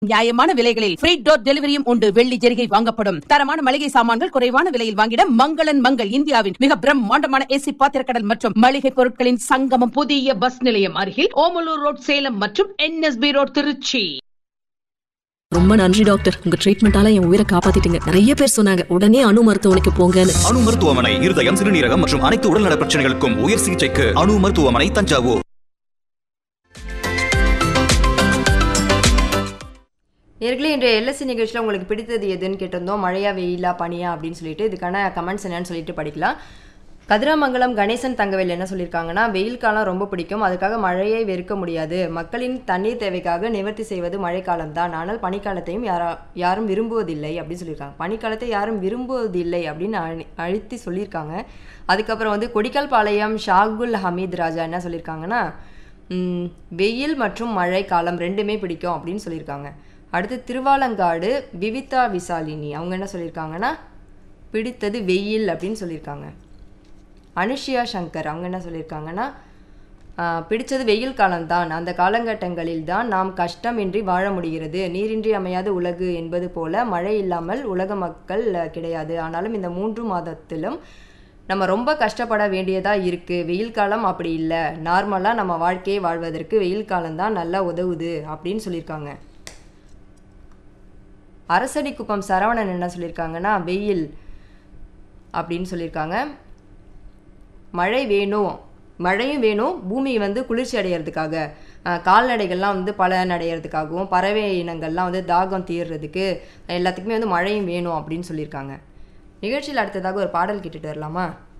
நியாயமான விலைகளில் free door டெலிவரியும் உண்டு வெள்ளி ஜெரிகை வாங்கப்படும் தரமான மளிகை சாமான்கள் குறைவான விலையில் வாங்கிட மங்களன் மங்கள் இந்தியாவின் மிக பிரம்மாண்டமான ஏசி பாத்திரக்கடல் மற்றும் மளிகை பொருட்களின் சங்கமம் புதிய பஸ் நிலையம் அருகில் ஓமலூர் ரோட் சேலம் மற்றும் என்எஸ்பி ரோட் திருச்சி ரொம்ப நன்றி டாக்டர் உங்க ட்ரீட்மெண்டால என் உயிரை காப்பாத்திட்டீங்க நிறைய பேர் சொன்னாங்க உடனே அணு மருத்துவமனைக்கு போங்கன்னு அணு மருத்துவமனை இருதயம் சிறுநீரகம் மற்றும் அனைத்து உடல்நல பிரச்சனைகளுக்கும் உயர் சிகிச்சைக்கு அணு மருத்துவமனை தஞ்சாவூர் நேர்களே இன்றைய எல்எஸ்சி நிகழ்ச்சியில் உங்களுக்கு பிடித்தது எதுன்னு கேட்டிருந்தோம் மழையா வெயிலா பனியா அப்படின்னு சொல்லிட்டு இதுக்கான கமெண்ட்ஸ் என்னன்னு சொல்லிட்டு படிக்கலாம் கதிராமங்கலம் கணேசன் தங்கவேல் என்ன சொல்லியிருக்காங்கன்னா வெயில் காலம் ரொம்ப பிடிக்கும் அதுக்காக மழையை வெறுக்க முடியாது மக்களின் தண்ணீர் தேவைக்காக நிவர்த்தி செய்வது மழைக்காலம் தான் ஆனால் பனிக்காலத்தையும் யாரா யாரும் விரும்புவதில்லை அப்படின்னு சொல்லியிருக்காங்க பனிக்காலத்தை யாரும் விரும்புவதில்லை அப்படின்னு அழி- அழுத்தி சொல்லியிருக்காங்க அதுக்கப்புறம் வந்து கொடிக்கால் பாளையம் ஷாகுல் ஹமீத் ராஜா என்ன சொல்லியிருக்காங்கன்னா ம், வெயில் மற்றும் மழை காலம் ரெண்டுமே பிடிக்கும் அப்படின்னு சொல்லியிருக்காங்க அடுத்து திருவாலங்காடு விவிதா விசாலினி அவங்க என்ன சொல்லியிருக்காங்கன்னா பிடித்தது வெயில் அப்படின்னு சொல்லியிருக்காங்க அனுஷியா சங்கர் அவங்க என்ன சொல்லியிருக்காங்கன்னா ஆஹ், பிடிச்சது வெயில் காலம்தான் அந்த காலகட்டங்களில் தான் நாம் கஷ்டமின்றி வாழ முடிகிறது நீரின்றி அமையாத உலகு என்பது போல மழை இல்லாமல் உலக மக்கள் அஹ், கிடையாது ஆனாலும் இந்த மூன்று மாதத்திலும் நம்ம ரொம்ப கஷ்டப்பட வேண்டியதாக இருக்குது வெயில் காலம் அப்படி இல்லை நார்மலாக நம்ம வாழ்க்கையை வாழ்வதற்கு வெயில் காலம்தான் நல்லா உதவுது அப்படின்னு சொல்லியிருக்காங்க அரசடிக்குப்பம் சரவணன் என்ன சொல்லியிருக்காங்கன்னா வெயில் அப்படின்னு சொல்லியிருக்காங்க மழை வேணும் மழையும் வேணும் பூமி வந்து குளிர்ச்சி அடையிறதுக்காக அஹ், கால்நடைகள்லாம் வந்து பலன் அடையிறதுக்காகவும் பறவை இனங்கள்லாம் வந்து தாகம் தீர்றதுக்கு எல்லாத்துக்குமே வந்து மழையும் வேணும் அப்படின்னு சொல்லியிருக்காங்க நிகழ்ச்சியில் அடுத்ததாக ஒரு பாடல் கேட்டுட்டு வரலாமா